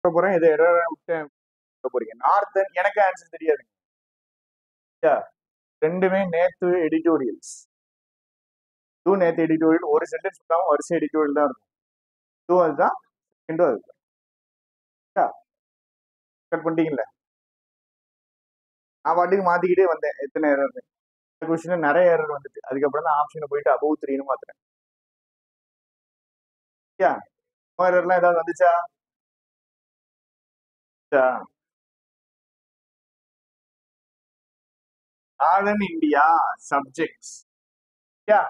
சொல்ல போறேன் இது எரர் விட்டேன் சொல்ல போறீங்க நார்த்தன் எனக்கு ஆன்சர் தெரியாது Yeah. ரெண்டுமே நேத்து எடிட்டோரியல்ஸ் டூ நேத்து எடிட்டோரியல் ஒரு சென்டென்ஸ் விட்டாம வரிசை எடிட்டோரியல் தான் இருக்கும் டூ அதுதான் செகண்டும் அதுதான் கட் பண்ணிட்டீங்கல்ல நான் பாட்டுக்கு மாத்திக்கிட்டே வந்தேன் எத்தனை எரர் இந்த கொஸ்டின் நிறைய எரர் வந்துட்டு அதுக்கப்புறம் தான் ஆப்ஷனை போயிட்டு அபவ் த்ரீன்னு மாத்துறேன் யா எரர்லாம் ஏதாவது வந்துச்சா வந்துச்சா? Northern India subjects. Yeah.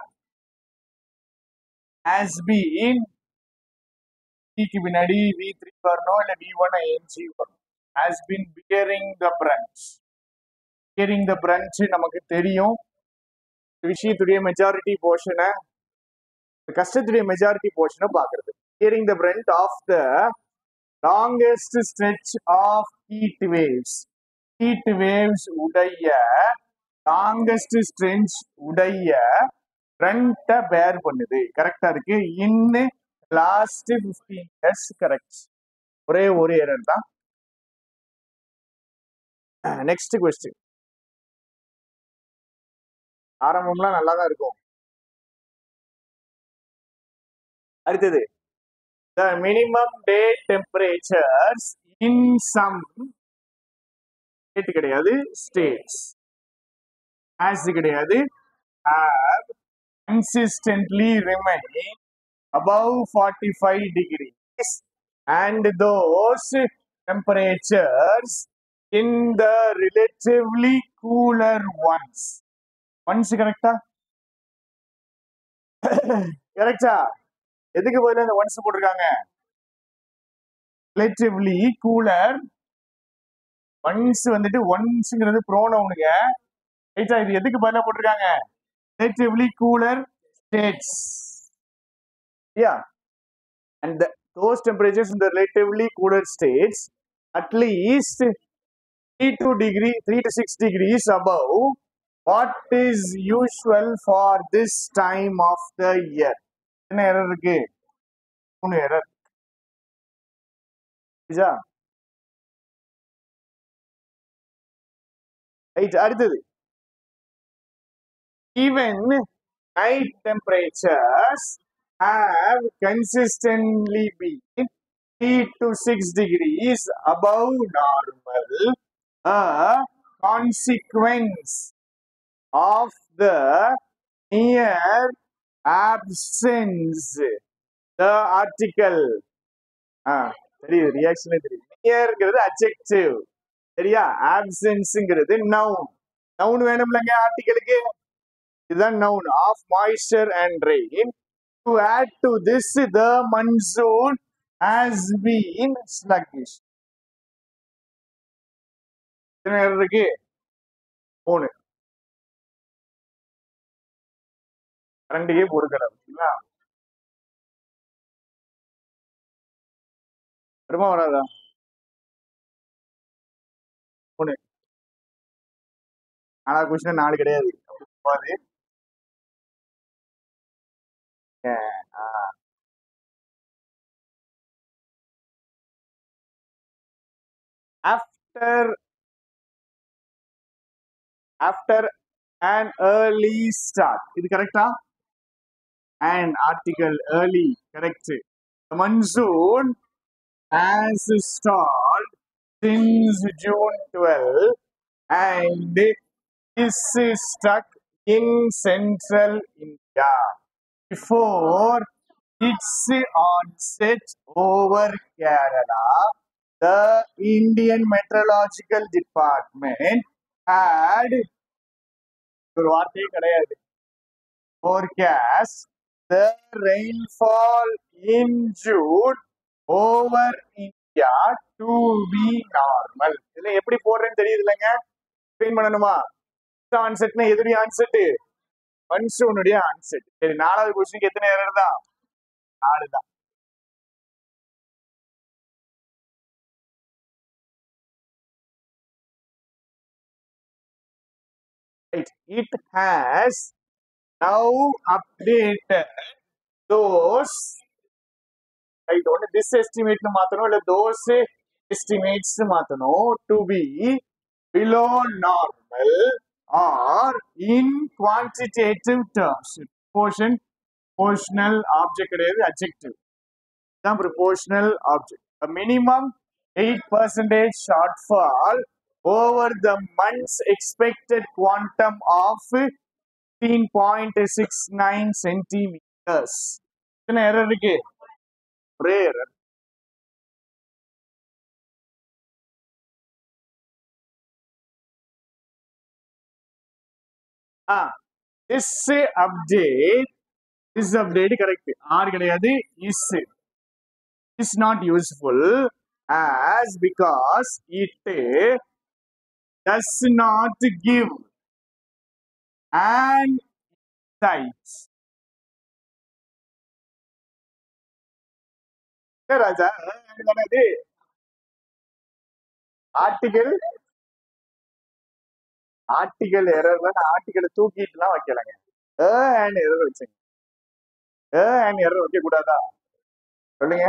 Has been க்கு பின்னாடி வி த்ரீ வரணும் இல்ல வி ஒன் ஐஎன்ஜி வரணும் has been bearing the brunt bearing the brunt நமக்கு தெரியும் விஷயத்துடைய மெஜாரிட்டி போர்ஷனை கஷ்டத்துடைய மெஜாரிட்டி போர்ஷனை பாக்குறது bearing the front of the longest stretch of heat waves heat waves உடைய லாங்கஸ்ட் ஸ்ட்ரெச் உடைய ஃப்ரண்ட்டை பேர் பண்ணுது கரெக்டா இருக்கு இன்னு லாஸ்ட் பிப்டீன் இயர்ஸ் கரெக்ட் ஒரே ஒரு எரர் தான் நெக்ஸ்ட் கொஸ்டின் ஆரம்பம்லாம் நல்லா தான் இருக்கும் அடுத்தது the minimum day temperatures in some state கிடையாது ஸ்டேட்ஸ் ஆஸ் கிடையாது have consistently remain above 45 degrees and those temperatures in the relatively cooler ones ones correct correct எதுக்கு பதிலா இந்த ஒன்ஸ் போட்டிருக்காங்க ரிலேட்டிவ்லி கூலர் ஒன்ஸ் வந்துட்டு ஒன்ஸ்ங்கிறது ப்ரோனவுனுங்க ரைட்டா இது எதுக்கு பதிலா போட்டிருக்காங்க ரிலேட்டிவ்லி கூலர் ஸ்டேட்ஸ் யா and the, those temperatures in the relatively cooler states at least 3 to degree 3 to 6 degrees above what is usual for this time of the year என்ன error இருக்கு மூணு எரர் ரைட் அடுத்தது even night temperatures have consistently been 3 to 6 degrees above normal, a consequence of the near absence. The article. ஆ தெரியுது ரியாக்ஷனே தெரியுது நியர்ங்கிறது objective சரியா ஆப்சன்ஸ்ங்கிறது noun noun வேணும்லங்க ஆர்டிகளுக்கு இதுதான் noun of moisture and rain to add to this the monsoon has been sluggish எத்தனை நேரம் இருக்கு மூணு கரண்டியே பொறுக்கல ஓகேங்களா வருமா வராதா மூணு நாலாவது கொஸ்டின் நாலு கிடையாது அப்படி after after an early start இது கரெக்டா and article early correct the monsoon has started since June 12 and is stuck in central India before its onset over Kerala the Indian Meteorological Department had ஒரு வார்த்தையே கிடையாது forecast the rainfall in June over India to be normal இதுல எப்படி போடுறேன்னு தெரியுது இல்லைங்க explain பண்ணணுமா ஆன்செட்னா எதுடைய onset மன்சூனுடைய onset சரி நாலாவது கொஸ்டினுக்கு எத்தனை எரர் தான் நாலு தான் right it has now updated those right only this estimate னு மாத்தணும் இல்ல those estimates மாத்தணும் to be below normal or in quantitative terms proportion proportional object கிடையாது adjective தான் proportional object a minimum 8 percentage shortfall over the month's expected quantum of 15.69 centimeters எத்தனை error இருக்கு ஒரே error ஆ this update this update correct or கிடையாது is is not useful as because it does not give an insight ஏ ராஜா இது article article error ஆர்டிகலை தூக்கிட்டுலாம் வைக்கலங்க அண்ட் எரர் வச்சுங்க அண்ட் எரர் வைக்க கூடாதா சொல்லுங்க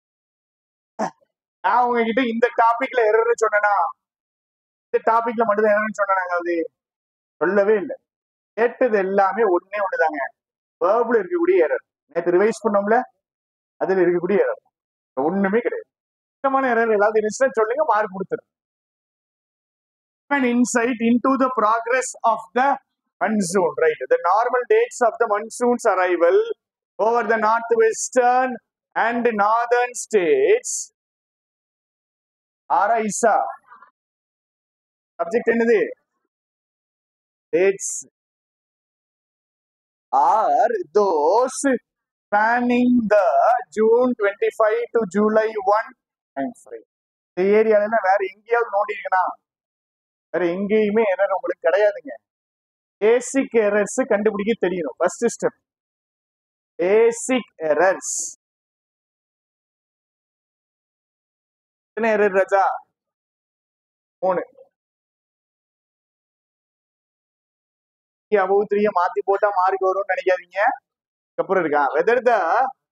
நான் உங்ககிட்ட இந்த டாபிக்ல எரர்னு சொன்னேனா இந்த டாபிக்ல மட்டும் தான் எரர்னு சொன்னாங்க அது சொல்லவே இல்லை கேட்டது எல்லாமே ஒண்ணே ஒண்ணுதாங்க வேர்ப்ல இருக்கக்கூடிய எரர் நேற்று ரிவைஸ் பண்ணோம்ல அதுல இருக்கக்கூடிய எரர் ஒண்ணுமே கிடையாது சுத்தமான எரர் ஏதாவது இருந்துச்சுன்னா சொல்லுங்க மார்க் கொடுத்துருங்க an insight into the progress of the monsoon, right? The normal dates of the monsoon's arrival over the northwestern and northern states are ISA. Subject என்னது dates are those spanning the June 25 to July 1 time frame. இந்த ஏரியால வேற எங்கேயாவது நோண்டி இருக்கணும் வேற எங்கேயுமே error உங்களுக்கு கிடையாதுங்க பேசிக் எரர்ஸ் கண்டுபிடிக்க தெரியணும் ஃபர்ஸ்ட் ஸ்டெப் பேசிக் எரர்ஸ் எத்தனை எரர் ராஜா மூணு அபவு த்ரீய மாத்தி போட்டா மார்க் வரும்னு நினைக்காதீங்க அப்புறம் இருக்கா whether the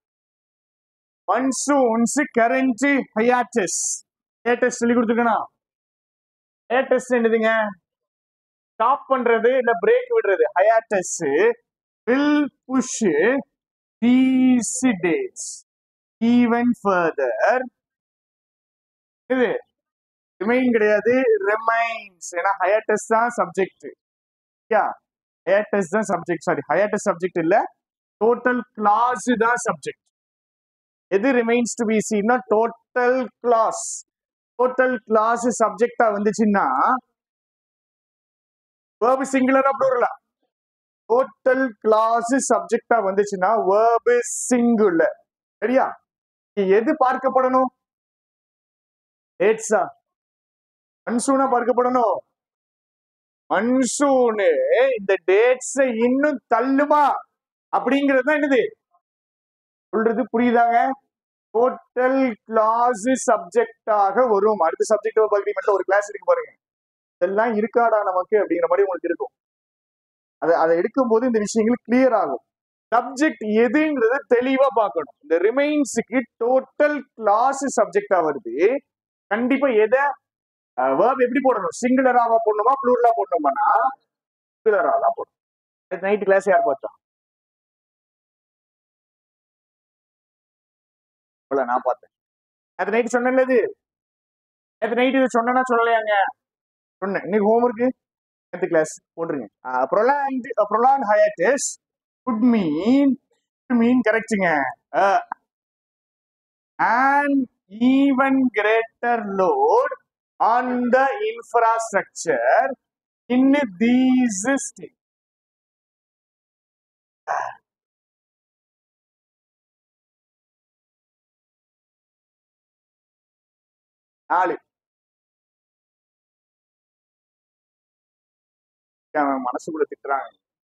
monsoons current hiatus latest சொல்லி கொடுத்துருக்கணும் லேட்டஸ்ட் என்னதுங்க ஸ்டாப் பண்றது இல்ல பிரேக் விடுறது hiatus will push these dates even further இது ரிமைன் கிடையாது ரிமைன்ஸ் ஏன்னா ஹயாட்டஸ் தான் சப்ஜெக்ட் யா ஹயாட்டஸ் தான் சப்ஜெக்ட் சாரி ஹயாட்டஸ் சப்ஜெக்ட் இல்ல டோட்டல் கிளாஸ் தான் சப்ஜெக்ட் எது ரிமைன்ஸ் டு பி சீனா டோட்டல் கிளாஸ் டோட்டல் கிளாஸ் சப்ஜெக்டா வந்துச்சுன்னா வேர்பு சிங்குலரா ப்ளூரலா டோட்டல் கிளாஸ் சப்ஜெக்டா வந்துச்சுன்னா வேர்பு சிங்குலர் சரியா எது பார்க்கப்படணும் டேட்ஸா மன்சூனா பார்க்கப்படணும் மன்சூனு இந்த டேட்ஸ இன்னும் தள்ளுமா அப்படிங்கிறது தான் என்னது சொல்றது புரியுதாங்க டோட்டல் கிளாஸ் சப்ஜெக்டாக வரும் அடுத்த சப்ஜெக்ட் அக்ரிமெண்ட்ல ஒரு கிளாஸ் இருக்கு பாருங்க இதெல்லாம் இருக்காடா நமக்கு அப்படிங்கிற மாதிரி உங்களுக்கு இருக்கும் அதை அதை எடுக்கும்போது இந்த விஷயங்கள் கிளியர் ஆகும் சப்ஜெக்ட் எதுங்கிறத தெளிவா பார்க்கணும் இந்த ரிமைன்ஸுக்கு டோட்டல் கிளாஸ் சப்ஜெக்டா வருது கண்டிப்பா எதை வேர்ப் எப்படி போடணும் சிங்குலராவா போடணுமா ப்ளூரலா போடணுமானா சிங்குலரா தான் போடணும் நைட் கிளாஸ் யார் பார்த்தா போல நான் பார்த்தேன் நேற்று நைட்டு சொன்னேன்ல இது நேற்று நைட்டு இது சொன்னா சொல்லலையாங்க சொன்னேன் இன்னைக்கு ஹோம்ஒர்க்கு நேற்று கிளாஸ் போட்டுருங்க ப்ரொலாண்ட் ப்ரொலாண்ட் ஹயாட்டிஸ் குட் மீன் மீன் கரெக்டுங்க and even greater load on the infrastructure in these state நாலு அவன் மனசுக்குள்ள திட்டுறாங்க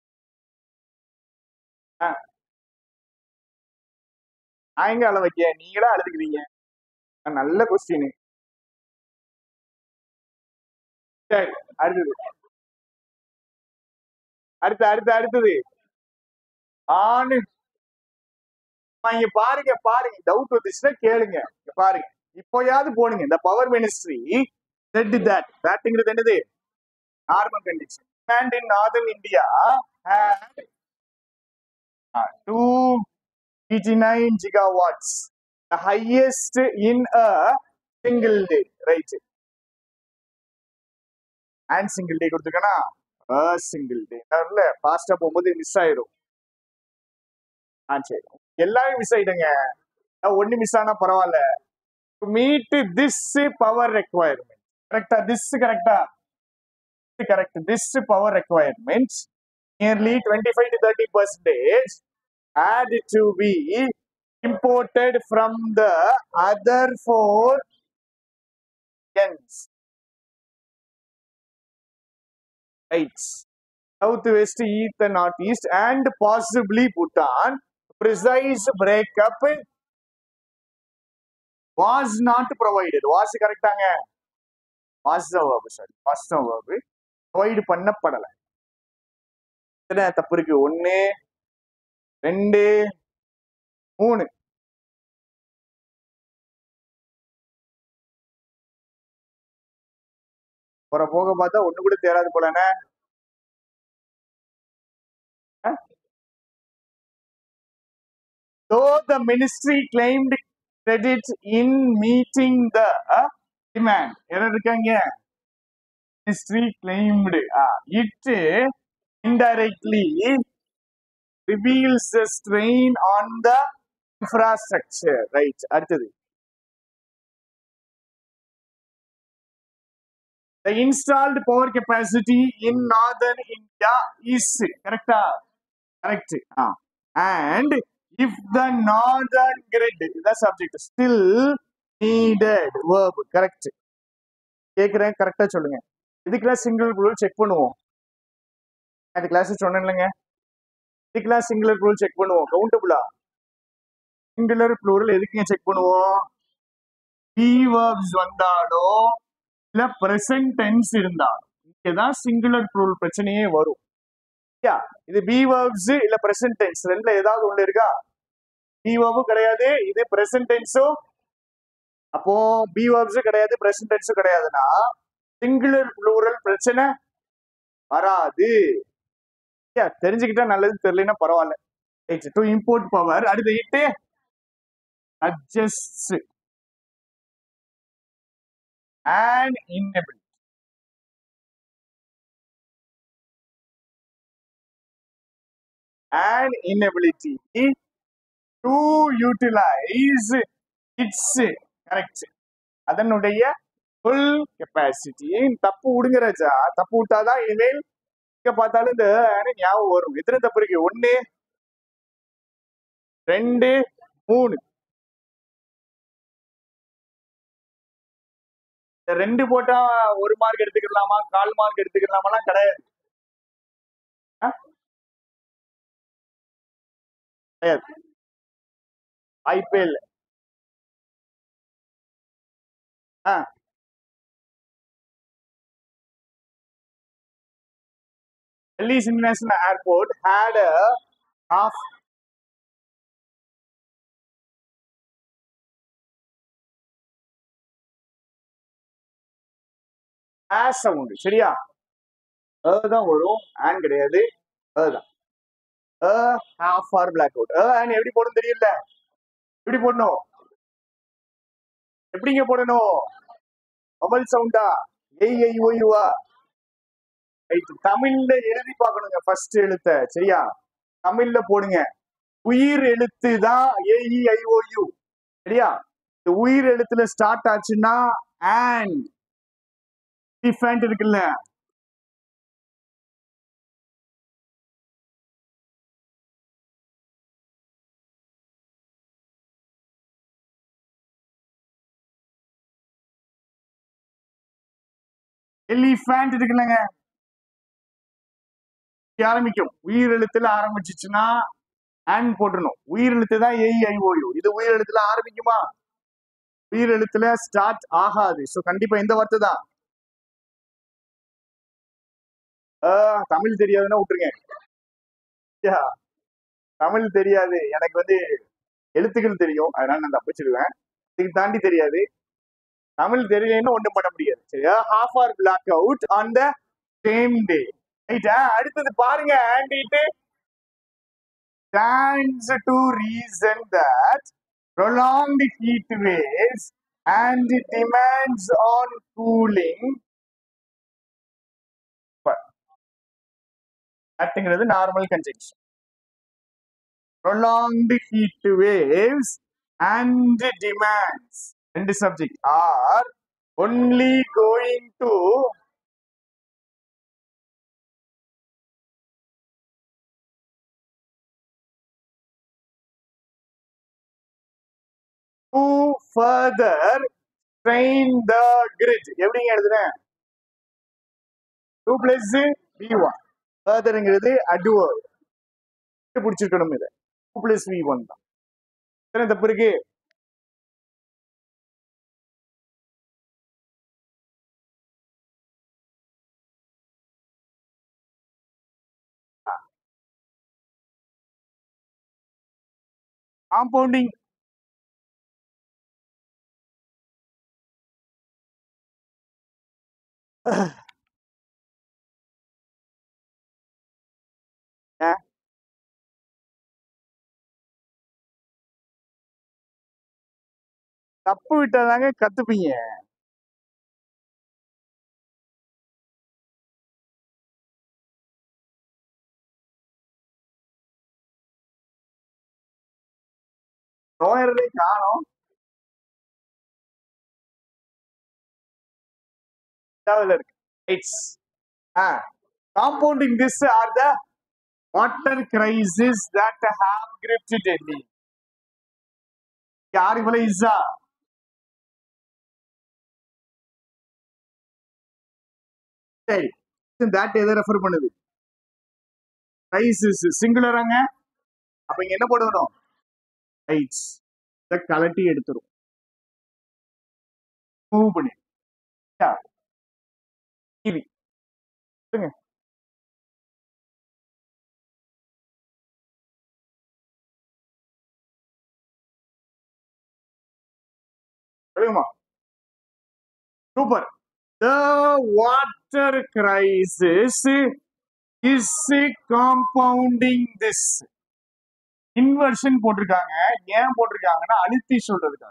ஆ. நான் எங்க அழ வைக்க நீங்களா அழுதுக்கிறீங்க ஆ, நல்ல கொஸ்டின் சரி அடுத்தது அடுத்து அடுத்து அடுத்தது ஆணு அம்மா, இங்க பாருங்க பாருங்க டவுட் வந்துச்சுன்னா கேளுங்க இங்க பாருங்க இப்போயாவது போடுங்க இந்த பவர் மினிஸ்ட்ரி செட் தட் தட்ங்கிறது என்னது normal condition and in northern India had uh, 289 gigawatts, the highest in a single day, right? And single day கொடுத்துருக்கனா a single day இல்ல ஃபாஸ்டா போகும்போது மிஸ் ஆயிடும் ஆ சரி எல்லாமே மிஸ் ஆயிடுங்க அஹ் ஒண்ணு மிஸ் ஆனா பரவாயில்ல to meet this power requirement கரெக்டா திஸ் கரெக்டா correct this power requirements nearly 25 to 30 percentage had to be imported from the other four ends right south west east and northeast and possibly bhutan precise breakup was not provided was correct ஆங்க was the verb sorry was the verb provide பண்ணப்படலை எத்தனை தப்பு இருக்கு ஒன்னு ரெண்டு மூணு போற போக பார்த்தா ஒண்ணு கூட தேராது போலண்ணே Though the ministry claimed credit in meeting the uh, demand. என்ன இருக்காங்க ministry claimed uh, it indirectly reveals the strain on the infrastructure right அடுத்தது the installed power capacity in northern india is correct correct ah. and if the northern grid the subject still needed verb correct கேக்குறேன் கரெக்டா சொல்லுங்க இதுக்கெல்லாம் single rule check பண்ணுவோம் அந்த class சொன்னேன் இல்லைங்க இதுக்கெல்லாம் சிங்குலர் ரூல் செக் பண்ணுவோம் கவுண்டபுளா சிங்குலர் ப்ளூரல் எதுக்குங்க செக் பண்ணுவோம் பி வேர்ப்ஸ் வந்தாலோ இல்ல பிரசன்ட் டென்ஸ் இருந்தாலும் இங்கதான் சிங்குலர் ப்ளூரல் பிரச்சனையே வரும் யா இது பி வேர்ப்ஸ் இல்ல பிரசன்ட் டென்ஸ் ரெண்டுல ஏதாவது ஒண்ணு இருக்கா பி வேர்பும் கிடையாது இது பிரசன்ட் டென்ஸும் அப்போ பி வேர்ப்ஸும் கிடையாது பிரசன்ட் டென்ஸும் கிடையாதுன்னா சிங்குலர் ப்ளூரல் பிரச்சனை வராது யா தெரிஞ்சுக்கிட்டா நல்லது தெரியலனா பரவாயில்ல டு இம்போர்ட் பவர் அடுத்து it adjust and enable and inability to utilize its correct அதனுடைய ஃபுல் கெப்பாசிட்டி தப்பு விடுங்க ராஜா தப்பு விட்டாதான் இனிமேல் எங்க பார்த்தாலும் இந்த ஞாபகம் வரும் எத்தனை தப்பு இருக்கு ஒண்ணு ரெண்டு மூணு இந்த ரெண்டு போட்டா ஒரு மார்க் எடுத்துக்கலாமா கால் மார்க் எடுத்துக்கலாமாலாம் கிடையாது ஆ? கிடையாது வாய்ப்பே இல்லை ஆ Delhi's International Airport had a half as sound சரியா தான் வரும் ஆன் கிடையாது தான் half hour black out on எப்படி போடணும் தெரியல எப்படி போடணும் எப்படிங்க போடணும் மொபைல் சவுண்டா ஏய் ஐ ஓய்வா ரைட் தமிழ்ல எழுதி பார்க்கணுங்க ஃபர்ஸ்ட் எழுத்த சரியா தமிழ்ல போடுங்க உயிர் எழுத்து தான் ஏஇஐஓயு சரியா இந்த உயிர் எழுத்துல ஸ்டார்ட் ஆச்சுன்னா அண்ட் டிஃபண்ட் இருக்குல்ல எலிஃபேண்ட் இருக்குல்லங்க இப்படி ஆரம்பிக்கும் உயிர் எழுத்துல ஆரம்பிச்சிச்சுன்னா அண்ட் போட்டுடணும் உயிர் எழுத்து தான் ஏஇஐஓயு இது உயிர் எழுத்துல ஆரம்பிக்குமா உயிர் எழுத்துல ஸ்டார்ட் ஆகாது ஸோ கண்டிப்பா இந்த வார்த்தை தான் ஆஹ், தமிழ் தெரியாதுன்னா விட்டுருங்க யா, தமிழ் தெரியாது எனக்கு வந்து எழுத்துக்கள் தெரியும் அதனால நான் தப்பிச்சிடுவேன் இதுக்கு தாண்டி தெரியாது தமிழ் தெரியலன்னு ஒண்ணும் பண்ண முடியாது சரியா half hour black out on the same day ரைட்டா அடுத்தது பாருங்க and it stands to reason that prolonged heat waves and demands on cooling அட்டுங்கிறது normal conjunction prolonged heat waves and demands ரெண்டு subject are only going to to further strain the grid எப்படிங்க எழுதுறேன் to plus V one ஃபர்தர்ங்கிறது அட்வர் பிடிச்சிருக்கணும் இதை to plus V one தான் எத்தனை தப்பு இருக்கு காம்பவுண்டிங் தப்பு விட்டாதாங்க கத்துப்பீங்க நோயர்களே காணும் இருக்கு ரைட்ஸ் ஆ compounding this are the water crisis that have gripped Delhi யார் இவ்வளவு இஸ்ஸா சரி தட் எதை ரெஃபர் பண்ணுது கிரைசிஸ் சிங்குலராங்க அப்ப இங்க என்ன போடணும் ரைட்ஸ் இதை கலட்டி எடுத்துரும் மூவ் பண்ணி டிவி சொல்லுங்க சொல்லுங்கம்மா super the water crisis is compounding this inversion போட்டிருக்காங்க ஏன் போட்டிருக்காங்கன்னா அழுத்தி சொல்றதுக்காக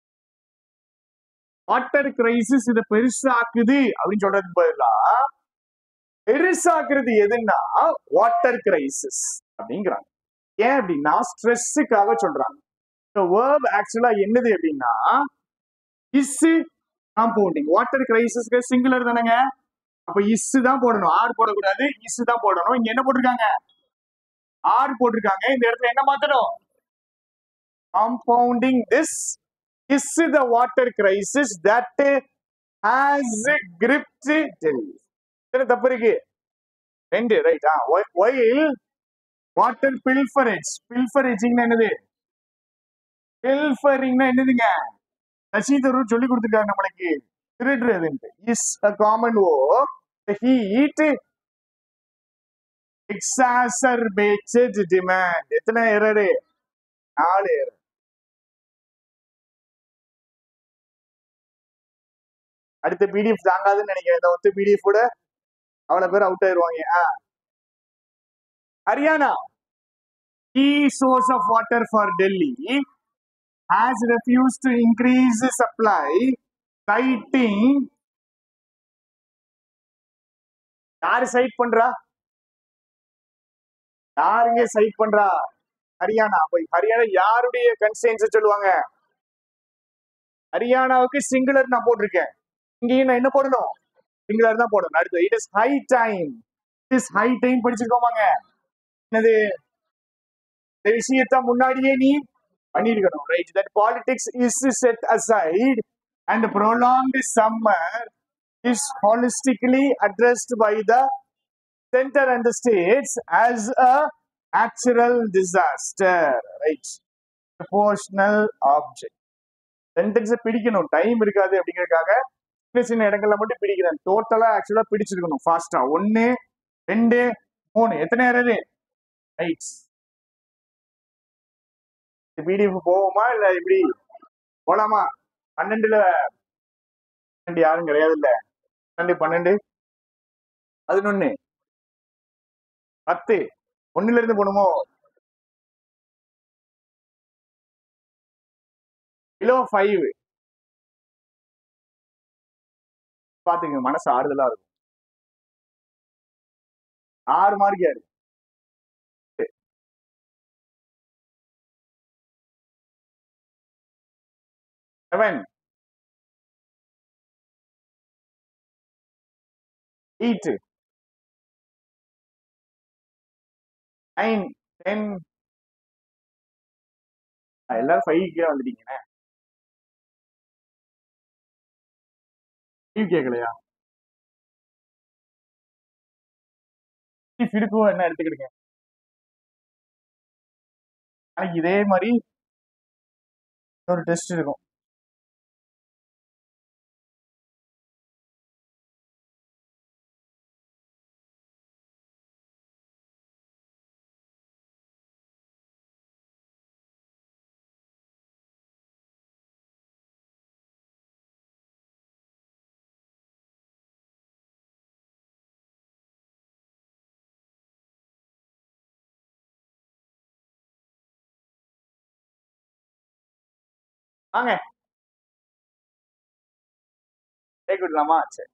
வாட்டர் கிரைசிஸ் இதை பெருசாக்குது அப்படின்னு சொல்றதுக்கு பதிலா பெருசாக்குறது எதுன்னா வாட்டர் கிரைசிஸ் அப்படிங்கிறாங்க ஏன் அப்படின்னா ஸ்ட்ரெஸ்ஸுக்காக சொல்றாங்க வேர்ப் ஆக்சுவலா என்னது அப்படின்னா இஸ் காம்பவுண்டிங் வாட்டர் கிரைசிஸ்க்கு சிங்குலர் தானேங்க அப்ப இஸ் தான் போடணும் ஆர் போடக்கூடாது இஸ் தான் போடணும் இங்க என்ன போட்டிருக்காங்க ஆர் போட்டிருக்காங்க இந்த இடத்துல என்ன மாத்தணும் compounding this is the water crisis that has crypt Delhi தப்பு இருக்கு ரெண்டு ரைட் ஆ ஒயில் வாட்டர் பில்ஃபரேஜ் பில்ஃபரேஜிங்னா என்னது பில்ஃபரிங்னா என்னதுங்க சசிதரூர் சொல்லி கொடுத்துருக்காரு நம்மளுக்கு திருடுறதுன்ட்டு is a common O heat எக்ஸாசர்பேட்டட் demand எத்தனை எரரு நாலு எரர் அடுத்த பிடிஎஃப் தாங்காதுன்னு நினைக்கிறேன் இந்த ஒத்து பிடிஎஃப் கூட அவ்வளவு பேர் அவுட் ஆயிருவாங்க ஆ Haryana key source of water for Delhi has refused to increase supply, citing யாரு சைட் பண்றா யாருங்க சைட் பண்றா ஹரியானா அப்ப ஹரியானா யாருடைய கன்ஸ்டன்ஸ் சொல்லுவாங்க ஹரியானாவுக்கு சிங்குலர் நான் போட்டிருக்கேன் இங்கேயும் நான் என்ன போடணும் சிங்குலர் தான் போடணும் அடுத்து it is high time it is high time படிச்சிருக்கோமாங்க என்னது இந்த விஷயத்த முன்னாடியே நீ பண்ணிருக்கணும் right that politics is set aside and prolonged summer is holistically addressed by the centre and states as a natural disaster right proportional object சென்டென்ஸை பிடிக்கணும் time இருக்காது அப்படிங்கறதுக்காக சின்ன சின்ன இடங்கள்ல மட்டும் பிடிக்கிறேன் டோட்டலா ஆக்சுவலா பிடிச்சிருக்கணும் ஃபாஸ்டா ஒன்னு ரெண்டு மூணு எத்தனை எரரு ரைட் பிடிஎஃப் போவோமா இல்ல இப்படி போலாமா பன்னெண்டுல பன்னெண்டு யாரும் கிடையாது இல்ல பன்னெண்டு பன்னெண்டு பதினொன்னு பத்து ஒண்ணுல இருந்து போணுமோ கிலோ ஃபைவ் பாத்துங்க மனசு ஆறுதலா இருக்கும் ஆறு மார்க் யாரு செவன் எயிட் நைன் டென் எல்லாரும் ஃபைவ் கீழே வந்துட்டீங்கண்ணே லீவ் கேட்கலையா லீவ் இருக்கோ என்ன எடுத்துக்கிடுங்க நாளைக்கு இதே மாதிரி ஒரு டெஸ்ட் இருக்கும் வாங்க பிரேக் விடலாமா சரி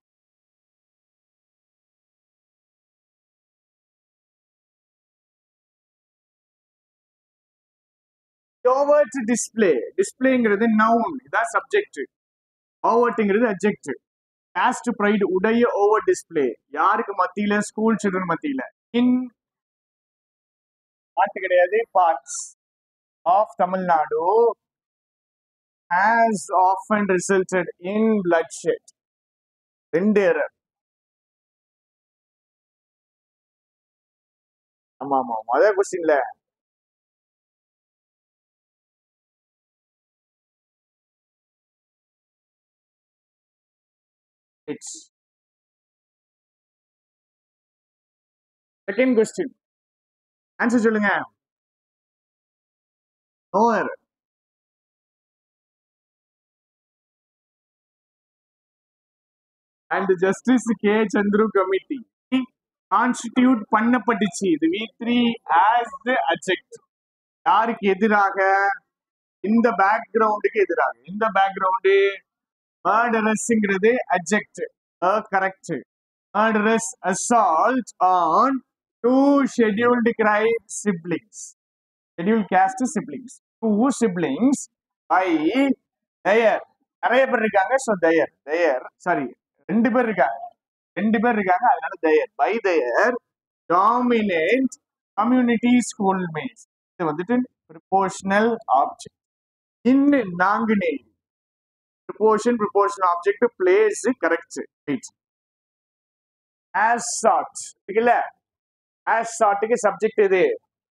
ஓவர்ட் டிஸ்பிளே டிஸ்பிளேங்கிறது நவுன் இதான் சப்ஜெக்ட் ஓவர்ட்ங்கிறது அப்ஜெக்ட் காஸ்ட் ப்ரைடு உடைய ஓவர் டிஸ்பிளே யாருக்கு மத்தியில ஸ்கூல் சில்ட்ரன் மத்தியில இன் பாட்டு கிடையாது parts of Tamil Nadu has often resulted in bloodshed. ரெண்டு எரர் ஆமா ஆமா முதல் கொஸ்டின்ல இட்ஸ் செகண்ட் கொஸ்டின் ஆன்சர் சொல்லுங்க no error and justice K Chandru committee constitute பண்ணப்பட்டுச்சு இது வி த்ரீ ஆஸ் த அஜெக்ட் யாருக்கு எதிராக இந்த பேக்ரவுண்டுக்கு எதிராக இந்த background மர்டரஸ்ங்கிறது அஜெக்ட் correct murderous assault on two scheduled crime siblings schedule caste siblings two siblings by their நிறைய பேர் இருக்காங்க ஸோ தயர் தயர் சாரி ரெண்டு பேர் இருக்காங்க ரெண்டு பேர் இருக்காங்க அதனால their by their dominate community school mates இது வந்துட்டு ப்ரிப்போர்ஷனல் ஆப்ஜெக்ட் இன் நாங்குனே proportion proportion object place correct right as sought இருக்குல்ல ஆஸ் சாட்டுக்கு சப்ஜெக்ட் எது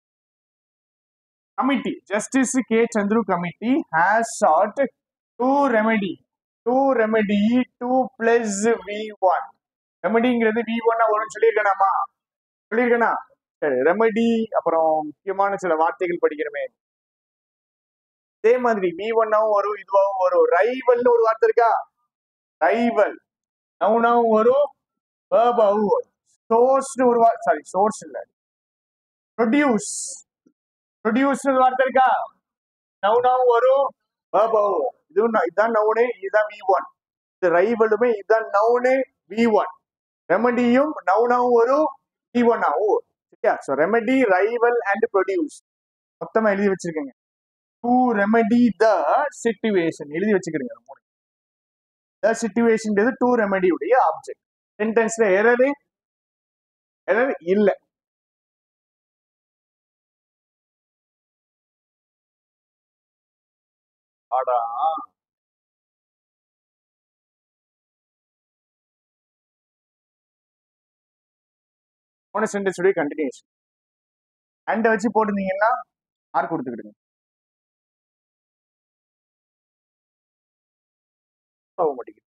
committee justice K Chandru committee has sought to remedy to remedy to plus V one ரெமெடிங்கிறது V ஒன்னா வரும்னு சொல்லியிருக்கேனாமா சொல்லியிருக்கேனா சரி ரெமெடி அப்புறம் முக்கியமான சில வார்த்தைகள் படிக்கிறோமே இதே மாதிரி வி ஒன்னாவும் வரும் இதுவாகவும் வரும் ரைவல்னு ஒரு வார்த்தை இருக்கா ரைவல் நவுனாவும் வரும் வேர்பாவும் வரும் சோர்ஸ்னு ஒரு வார்த்தை சாரி சோர்ஸ் இல்ல ப்ரொடியூஸ் ப்ரொடியூஸ் வார்த்தை இருக்கா நவுனாவும் வரும் வேர்பாவும் வரும் இதுவும் ந- இதுதான் நவுனு இதுதான் வி ஒன் இது ரைவலுமே இதுதான் நவுனு வி ஒன் ரெமடியும் நவுனாவும் வரும் வி ஒன் ஆகும் வரும். சரியா so remedy rival and produce மொத்தமா எழுதி வச்சிருக்கீங்க டு ரெமடி த சிச்சுவேஷன் எழுதி வச்சுக்கிறீங்க இந்த மூணு த சிச்சுவேஷன் டூ ரெமடி உடைய ஆப்ஜெக்ட் சென்டென்ஸ்ல எரரு எரர் இல்ல ஆடா போன சென்டென்ஸ் உடைய கண்டினியூஷன் அண்ட வச்சு போட்டிருந்தீங்கன்னா மார்க் கொடுத்துக்கிடுங்க போக மாட்டேங்குது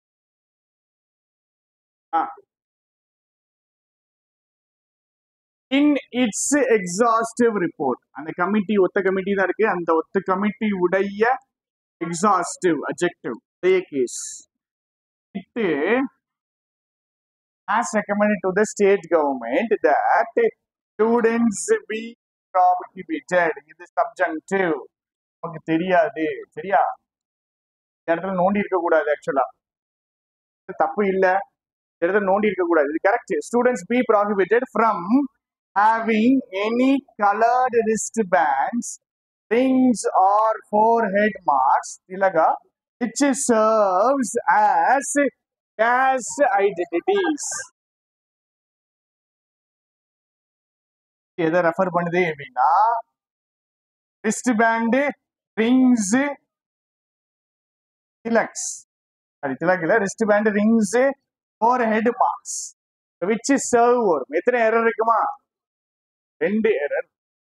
ஆ இன் இட்ஸ் எக்ஸாஸ்டிவ் ரிப்போர்ட் அந்த கமிட்டி ஒத்த கமிட்டி தான் இருக்கு அந்த ஒத்த கமிட்டி உடைய எக்ஸாஸ்டிவ் அஜெக்டிவ் உடைய case it has recommended to the state government that students be prohibited இது subjunctive நமக்கு தெரியாது சரியா இந்த இடத்துல நோண்டி இருக்க கூடாது ஆக்சுவலா தப்பு இல்ல இந்த இடத்துல நோண்டி இருக்க கூடாது இது correct students be prohibited from having any colored wristbands rings or forehead marks tilaga which serves as caste identities எதை ரெஃபர் பண்ணுது அப்படின்னா wrist band rings tilaks sorry tilak இல்ல wrist band rings forehead marks which serve வரும் எத்தனை error இருக்குமா ரெண்டு error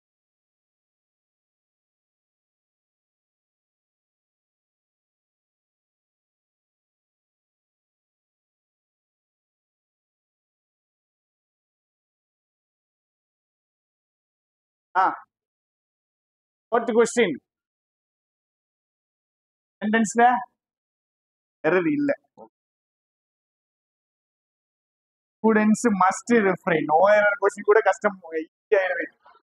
ஆ fourth question சென்டென்ஸ்ல எரர் இல்ல students must refrain no error question கூட கஷ்டம் ஈஸியாயிருது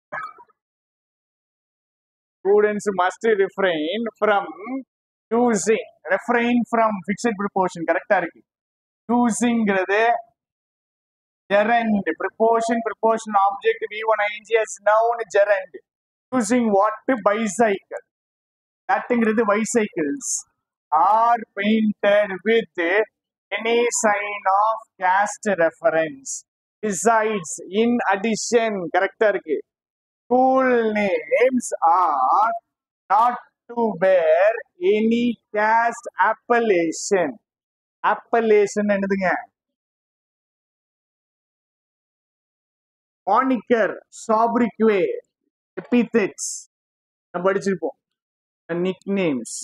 students must refrain from using refrain from fixed proportion கரெக்டா இருக்கு யூசிங்கிறது gerund preposition preposition object v1 ing as noun gerund using what bicycle thatங்கிறது bicycles are painted with any sign of caste reference besides in addition கரெக்டா இருக்கு school names are not to bear any caste appellation appellation என்னதுங்க மானிக்கர் சாப்ரிக்வே epithets நம்ம படிச்சிருப்போம் nicknames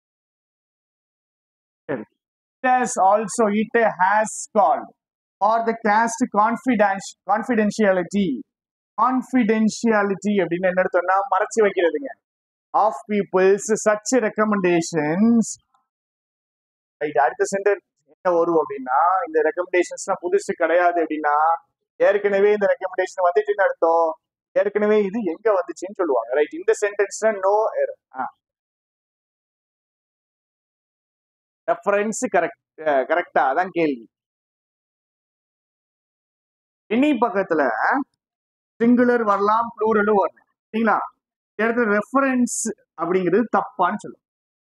சரி it has also it has called for the caste confidence confidentiality confidentiality அப்படின்னு என்ன அர்த்தம்னா மறைச்சு வைக்கிறதுங்க of peoples such recommendations right அடுத்த சென்டர் என்ன வரும் அப்படின்னா இந்த ரெக்கமெண்டேஷன்ஸ்லாம் புதுசு கிடையாது அப்படின்னா ஏற்கனவே இந்த ரெக்கமெண்டேஷன் வந்துச்சுன்னு அர்த்தம் ஏற்கனவே இது எங்க வந்துச்சுன்னு சொல்லுவாங்க ரைட் இந்த சென்டென்ஸ்ல நோ ரெஃபரன்ஸ் கரெக்ட் கரெக்டா அதான் கேள்வி இனி பக்கத்துல சிங்குலர் வரலாம் ப்ளூரலும் வரலாம் சரிங்களா இந்த இடத்துல ரெஃபரன்ஸ் அப்படிங்கிறது தப்பான்னு சொல்லுவோம்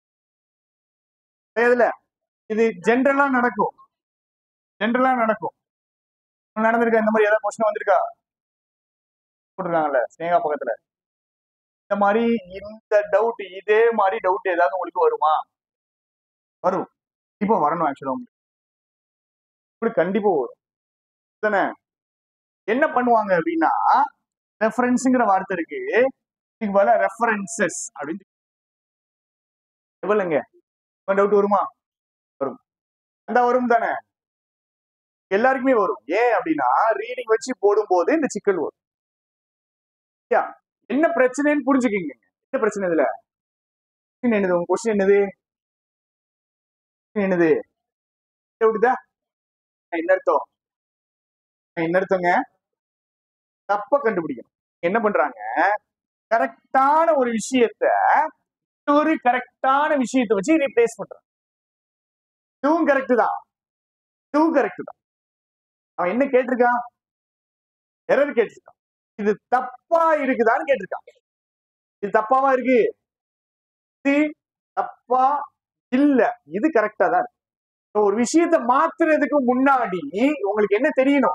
இதுல இது ஜென்ரலா நடக்கும் ஜென்ரலா நடக்கும் நடந்திருக்கா இந்த மாதிரி ஏதாவது கொஸ்டின் வந்திருக்கா போட்டிருக்காங்கல்ல ஸ்னேகா பக்கத்துல இந்த மாதிரி இந்த டவுட் இதே மாதிரி டவுட் ஏதாவது உங்களுக்கு வருமா வரும் இப்போ வரணும் ஆக்சுவலா உங்களுக்கு இப்படி கண்டிப்பா வரும் தானே என்ன பண்ணுவாங்க அப்படின்னா ரெஃபரன்ஸுங்கிற வார்த்தை இருக்கு இதுக்கு பதிலா ரெஃபரன்சஸ் அப்படின்னு எவ்வளவுங்க டவுட் வருமா வரும் அந்த வரும் தானே எல்லாருக்குமே வரும் ஏன் அப்படின்னா ரீடிங் வச்சு போடும்போது இந்த சிக்கல் வரும் யா என்ன பிரச்சனைன்னு புரிஞ்சுக்கிங்க என்ன பிரச்சனை இதுல question என்னது உங்க கொஸ்டின் என்னது question என்னது விட்டுதா என்ன அர்த்தம் என்ன அர்த்தங்க தப்ப கண்டுபிடிக்கணும் என்ன பண்றாங்க கரெக்டான ஒரு விஷயத்த ஒரு கரெக்டான விஷயத்தை வச்சு ரீப்ளேஸ் பண்றாங்க இதுவும் கரெக்ட் தான் இதுவும் கரெக்ட் தான் அவன் என்ன கேட்டிருக்கான் எரர் கேட்டிருக்கான் இது தப்பா இருக்குதான்னு கேட்டிருக்கான் இது தப்பாவா இருக்கு இது தப்பா இல்ல இது கரெக்டா தான் இருக்கு So, ஒரு விஷயத்த மாத்துறதுக்கு முன்னாடி உங்களுக்கு என்ன தெரியணும்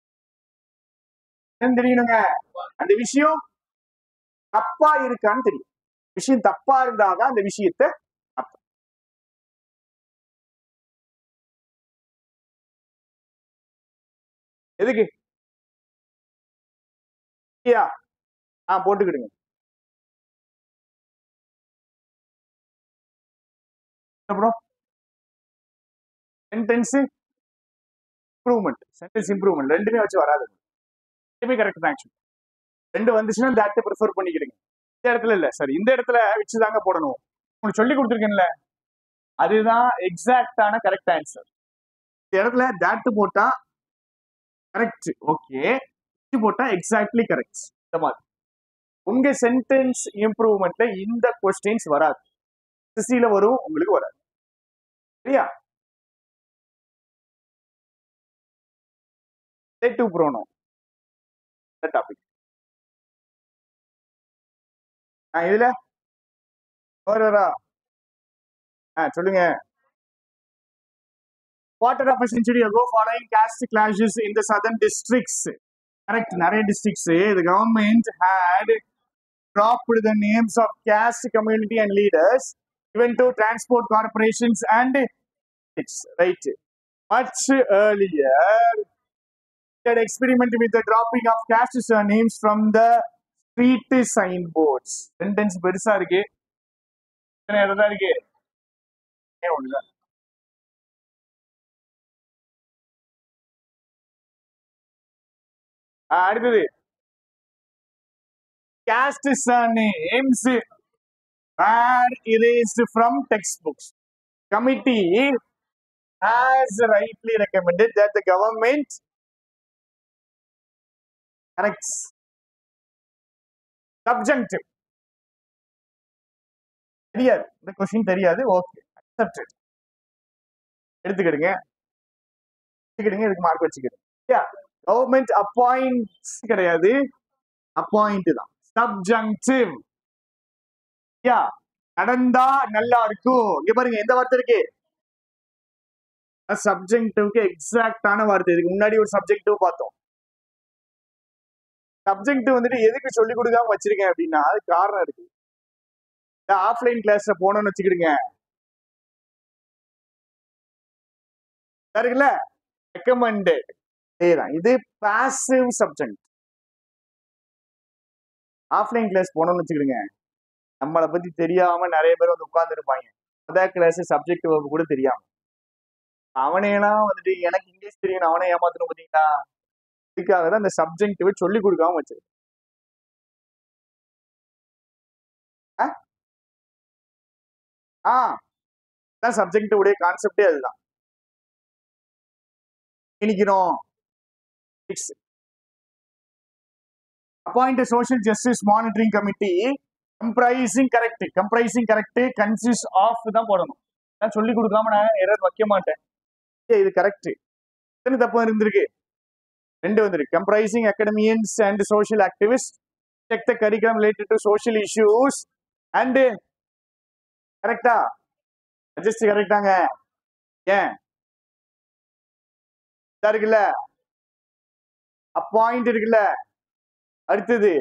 என்ன தெரியணுங்க அந்த விஷயம் தப்பா இருக்கான்னு தெரியும் விஷயம் தப்பா இருந்தாதான் அந்த விஷயத்த மாத்தணும். எதுக்கு ஐயா ஆ போட்டுக்கிடுங்க அப்புறம் சென்டென்ஸ் இம்ப்ரூவ்மெண்ட் சென்டென்ஸ் இம்ப்ரூவ்மெண்ட் ரெண்டுமே வச்சு வராது இதுவுமே கரெக்ட் தான் ஆக்சுவலி ரெண்டு வந்துச்சுன்னா தட் ப்ரிஃபர் பண்ணிக்கிறீங்க இந்த இடத்துல இல்ல சார் இந்த இடத்துல வச்சு தாங்க போடணும் உங்களுக்கு சொல்லி கொடுத்துருக்கேன்ல அதுதான் எக்ஸாக்டான கரெக்ட் ஆன்சர் இந்த இடத்துல தட் போட்டா கரெக்ட் ஓகே போட்டா எக்ஸாக்ட்லி கரெக்ட் இந்த மாதிரி உங்க சென்டென்ஸ் இம்ப்ரூவ்மெண்ட்ல இந்த கொஸ்டின்ஸ் வராது சிசில வரும் உங்களுக்கு வராது சரியா டு ப்ரோனோ டாபிக் ஆ இதுல வரா ஆ சொல்லுங்க quarter of a century ago following caste clashes in the southern districts correct நிறைய districts the government had dropped the names of caste community and leaders given to transport corporations and it's right much earlier had experiment with the dropping of caste surnames from the street signboards sentence பெருசா இருக்கு எத்தனை இடம் தான் இருக்கு ஏன் ஒண்ணுதான் ஆ, அடுத்தது caste surnames are erased from textbooks. Committee has rightly recommended that the government corrects subjunctive. தெரியாது இந்த கொஸ்டின் தெரியாது ஓகே அக்செப்டட் எடுத்துக்கிடுங்க வச்சுக்கிடுங்க இதுக்கு மார்க் வச்சுக்கிடுங்க கவர்மெண்ட் அப்பாயிண்ட்ஸ் கிடையாது அப்பாயிண்ட் தான் சப்ஜங்டிவ் யா நடந்தா நல்லா இருக்கும் இங்க பாருங்க எந்த வார்த்தை இருக்கு சப்ஜெக்டிவ்க்கு எக்ஸாக்டான வார்த்தை இதுக்கு முன்னாடி ஒரு சப்ஜெக்டிவ் பார்த்தோம் சப்ஜெக்ட் வந்துட்டு எதுக்கு சொல்லி கொடுக்காம வச்சிருக்கேன் அப்படின்னா அது காரணம் இருக்கு ஆஃப்லைன் கிளாஸ்ல போனோம்னு வச்சுக்கிடுங்க இருக்குல்ல ரெக்கமெண்டட் இதேதான் இது பாசிவ் சப்ஜெக்ட் ஆஃப்லைன் கிளாஸ் போனோம்னு வச்சுக்கிடுங்க நம்மளை பத்தி தெரியாம நிறைய பேர் வந்து உட்கார்ந்து இருப்பாங்க அதான் கிளாஸ் சப்ஜெக்ட் வகுப்பு கூட தெரியாம அவனையெல்லாம் வந்துட்டு எனக்கு இங்கிலீஷ் தெரியும் அவனை ஏமாத்தணும் பார்த்தீங்களா இதுக்காக தான் இந்த சப்ஜெக்டிவை சொல்லி கொடுக்காம வச்சிருக்கேன் ஆ? ஆ அதான் சப்ஜெக்ட் உடைய கான்செப்டே அதுதான் இனிக்கணும் six appoint social justice monitoring committee comprising correct comprising correct consists of தான் போடணும் நான் சொல்லி கொடுக்காம நான் எரர் வைக்க மாட்டேன் ஏய், இது கரெக்ட் எத்தனை தப்பு இருந்திருக்கு ரெண்டு வந்திருக்கு comprising academicians and social activist check the curriculum related to social issues and கரெக்டா அட்ஜஸ்ட் கரெக்டாங்க ஏன் இதா இருக்குல்ல அப்பாயிண்ட் இருக்குல்ல அடுத்தது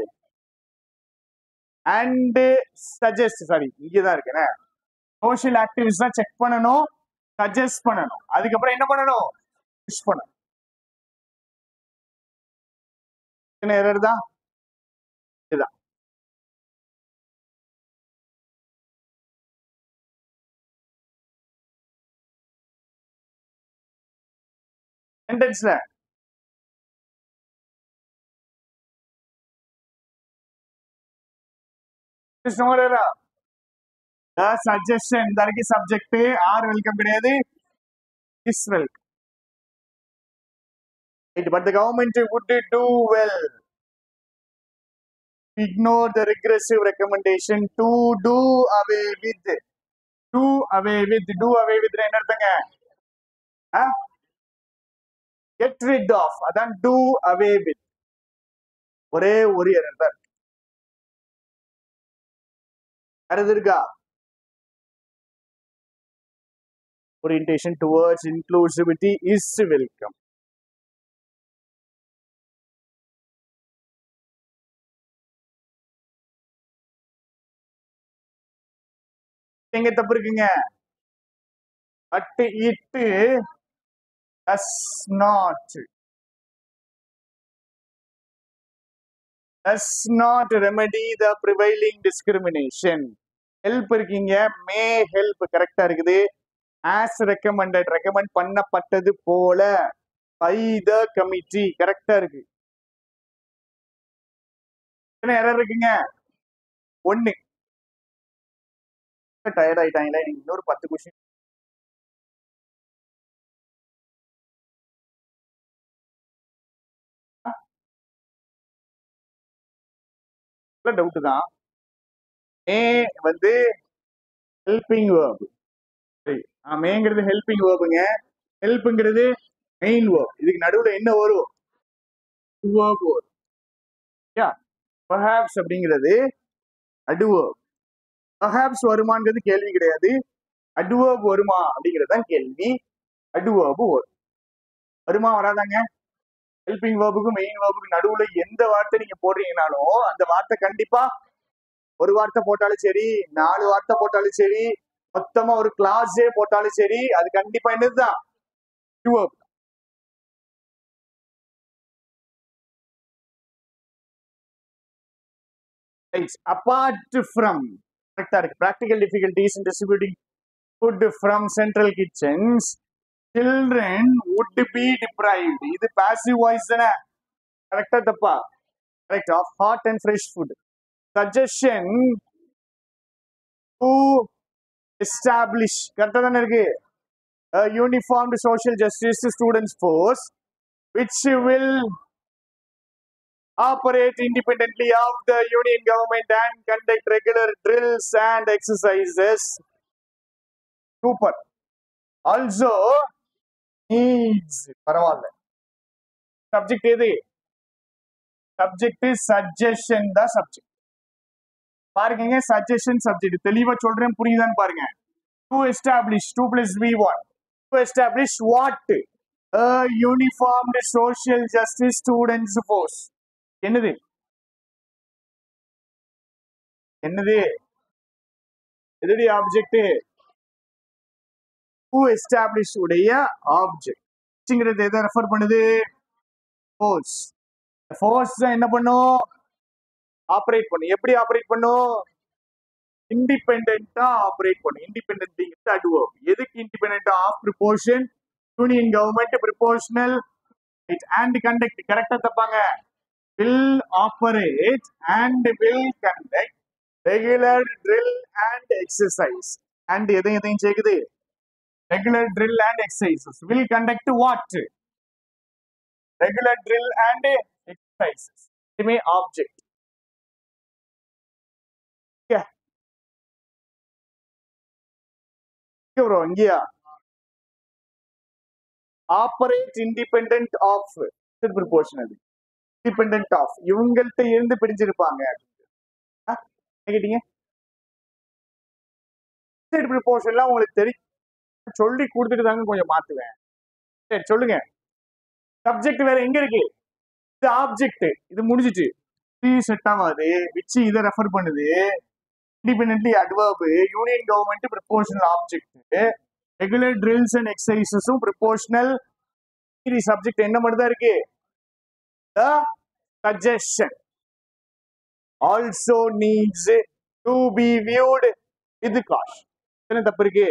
அண்ட் சஜஸ்ட் சாரி இங்கதான் இருக்குண்ணே சோஷியல் ஆக்டிவிஸ்ட் தான் செக் பண்ணணும் சஜஸ்ட் பண்ணணும் அதுக்கப்புறம் என்ன பண்ணணும் புஷ் பண்ணணும் என்ன எரர் தான் இதுதான் சென்டென்ஸ்ல கிருஷ்ணமோரா சஜஷன் தரக்கு சப்ஜெக்ட் ஆர் வெல்கம் கிடையாது is welcome right but the government would do well ignore the regressive recommendation to do away with do away with do away with என்ன அர்த்தங்க கெட் ரிட் ஆஃப் அதான் do away with ஒரே ஒரு error தான் இருக்கு. வேற எது இருக்கா orientation towards inclusivity is welcome எங்க தப்பு இருக்குங்க but it does not does not remedy the prevailing discrimination help இருக்கீங்க மே ஹெல்ப் கரெக்டா இருக்குது ஆஸ் ரெக்கமெண்டட் ரெக்கமெண்ட் பண்ணப்பட்டது போல பை த கமிட்டி கரெக்டா இருக்கு எத்தனை எரர் இருக்குங்க ஒண்ணு டயர்ட் ஆயிட்டாங்களே நீங்க இன்னொரு பத்து கொஸ்டின் டவுட் தான் மே வந்து ஹெல்பிங் வேர்ப் சரி மேங்கிறது ஹெல்பிங் வேர்புங்க ஹெல்ப்ங்கிறது மெயின் வேர்ப் இதுக்கு நடுவுல என்ன வரும் வேர்ப் வரும் யா பர்ஹாப்ஸ் அப்படிங்கிறது அட்வர்ப் பர்ஹாப்ஸ் வருமாங்கிறது கேள்வி கிடையாது அட்வர்ப் வருமா அப்படிங்கிறது தான் கேள்வி அட்வர்ப் வரும் வருமா வராதாங்க ஹெல்பிங் வேர்புக்கும் மெயின் வேர்புக்கும் நடுவுல எந்த வார்த்தை நீங்க போடுறீங்கனாலும் அந்த வார்த்தை கண்டிப்பா ஒரு வார்த்தை போட்டாலும் சரி நாலு வார்த்தை போட்டாலும் சரி மொத்தமா ஒரு கிளாஸே போட்டாலும் சரி அது கண்டிப்பா என்னதுதான் verb. Right. apart from correct ஆ இருக்கு practical difficulties in distributing food from central kitchens children would be deprived இது passive voice தானே கரெக்டா தப்பா correct of hot and fresh food suggestion to establish கரெக்டா தானே இருக்கு a uniformed social justice students force which will operate independently of the union government and conduct regular drills and exercises. Super. Also needs பரவாயில்ல subject எது subject suggestion தான் subject பாருங்க suggestion subject தெளிவா சொல்றேன் புரியுதான்னு பாருங்க to establish to plus V one to establish what uniformed social justice students force என்னது என்னது எதுடைய ஆப்ஜெக்ட் ஹூ எஸ்டாப்ளிஷ் உடைய ஆப்ஜெக்ட்ங்கிறது எதை ரெஃபர் பண்ணுது ஃபோர்ஸ் ஃபோர்ஸ் தான் என்ன பண்ணும் ஆப்ரேட் பண்ணும் எப்படி ஆப்ரேட் பண்ணும் இண்டிபெண்டா ஆப்ரேட் பண்ணும் இண்டிபெண்டன்ட் அட்வர்ப் எதுக்கு இண்டிபெண்டா of proportion union government proportional and conduct கரெக்டா தப்பாங்க will operate and will conduct regular drill and exercise and எதையும் எதையும் சேர்க்குது regular drill and exercises will conduct what regular drill and exercises இதுமே object yeah இங்க bro இங்கயா operate independent of proportional independent of இவங்கள்ட்ட இருந்து பிரிஞ்சிருப்பாங்க ஆ, என்ன கேட்டீங்க ப்ரிப்போர்ஷன்லாம் உங்களுக்கு தெரியும் சொல்லி கொடுத்துட்டு தாங்க கொஞ்சம் மாத்துவேன் சரி சொல்லுங்க சப்ஜெக்ட் வேற எங்க இருக்கு இது ஆப்ஜெக்ட் இது முடிஞ்சிச்சு இது செட் ஆகாது விச்சு இதை ரெஃபர் பண்ணுது independently adverb union government proportional object regular drills and எக்ஸசைசஸும் ப்ரிப்போர்ஷனல் சப்ஜெக்ட் என்ன மட்டும் தான் இருக்கு the suggestion also needs to be viewed with caution என்ன தப்பு இருக்கு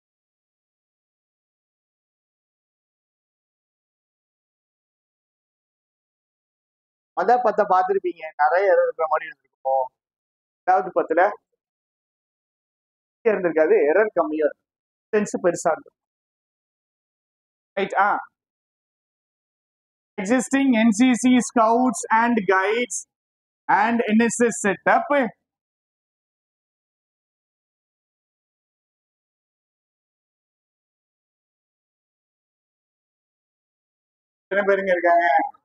அதான் பத்த பார்த்துருப்பீங்க நிறைய எரர் இருக்கிற மாதிரி இருந்திருக்கும் ரெண்டாவது பத்துல இருந்திருக்காது எரர் கம்மியா இருக்கும் சென்ஸ் பெருசா இருக்கும் ரைட் ஆ existing NCC scouts and guides and NSS setup. எத்தனை பேருங்க இருக்காங்க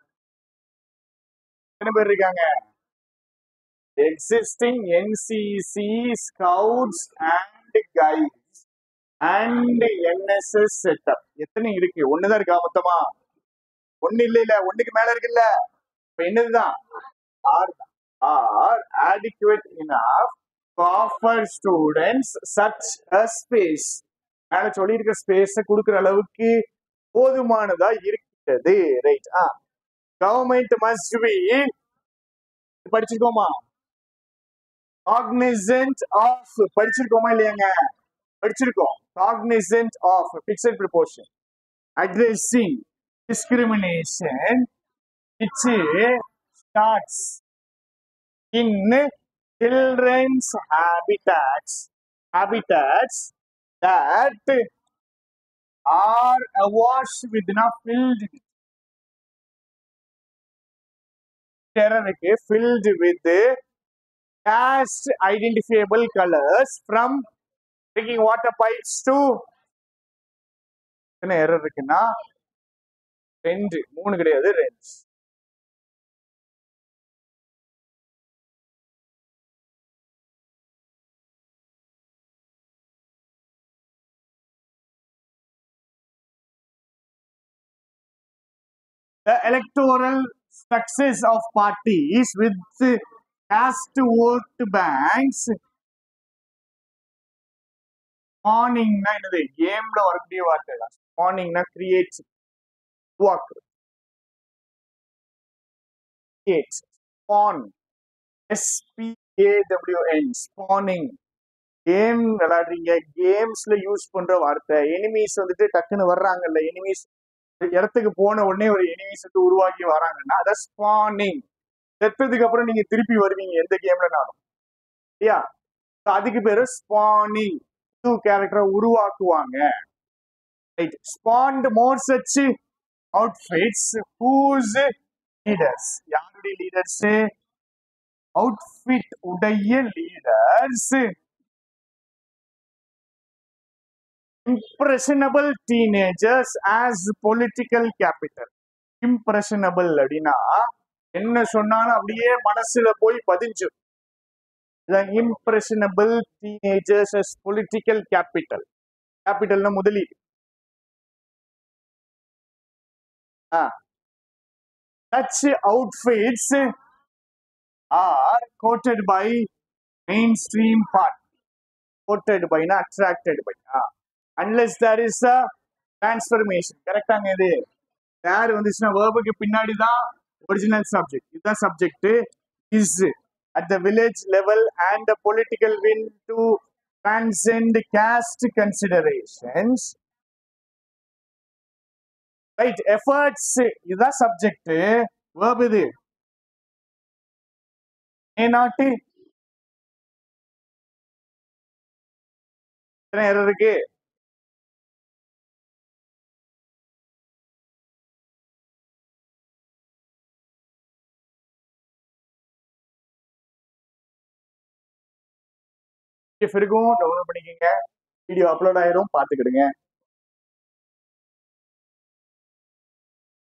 எத்தனை பேர் இருக்காங்க existing NCC scouts and guides and NSS setup எத்தனை இருக்கு ஒண்ணுதான் இருக்கா மொத்தமா ஒண்ணு இல்ல இல்ல ஒண்ணுக்கு மேல இருக்குல்ல இப்ப என்னதுதான் are are adequate enough to offer students such a space மேல சொல்லியிருக்க ஸ்பேஸ கொடுக்குற அளவுக்கு போதுமானதா இருக்கிறது ரைட் ஆ கவர்மெண்ட் மஸ்ட் பி படிச்சிருக்கோமா cognizant ஆஃப் படிச்சிருக்கோமா இல்லையாங்க படிச்சிருக்கோம் cognizant of fixed proportion addressing discrimination which starts in children's habitats habitats that are awash with enough filled with terroric filled with cast identifiable colors from drinking water pipes to என்ன எரர் இருக்குன்னா ரெண்டு மூணு கிடையாது ரெண்டு the electoral success of parties with caste vote banks ஸ்பானிங்னா என்னது கேம்ல வரக்கூடிய வார்த்தை தான் ஸ்பானிங்னா கிரியேட்ஸ் உருவாக்கு creates spawn S P A W N spawning game விளையாடுறீங்க கேம்ஸ்ல யூஸ் பண்ற வார்த்தை எனிமீஸ் வந்துட்டு டக்குன்னு வர்றாங்கல்ல எனிமீஸ் இடத்துக்கு போன உடனே ஒரு எனிமீஸ் வந்து உருவாக்கி வராங்கன்னா அதான் ஸ்பானிங் செத்ததுக்கு அப்புறம் நீங்க திருப்பி வருவீங்க எந்த கேம்லனாலும் இல்லையா So அதுக்கு பேரு ஸ்பானிங் புது கேரக்டரை உருவாக்குவாங்க right spawned more such outfits whose leaders யாருடைய லீடர்ஸ் அவுட்ஃபிட் உடைய leaders impressionable teenagers as political capital impressionable அப்படின்னா என்ன சொன்னாலும் அப்படியே மனசுல போய் பதிஞ்சு impressionable teenagers as political capital கேபிட்டல்னா முதலீடு such outfits are quoted by mainstream part quoted by na attracted by ah. unless there is a transformation கரெக்டாங்க இது யார் வந்துச்சுன்னா வேர்புக்கு பின்னாடி தான் ஒரிஜினல் சப்ஜெக்ட் இதுதான் subject is at the village level and the political will to transcend caste considerations right efforts இதுதான் subject verb இது ஏ நாட்டு எரர் இருக்கு பிடிஎஃப் இருக்கும் டவுன்லோட் பண்ணிக்கோங்க வீடியோ அப்லோட் ஆயிரும் பார்த்துக்கிடுங்க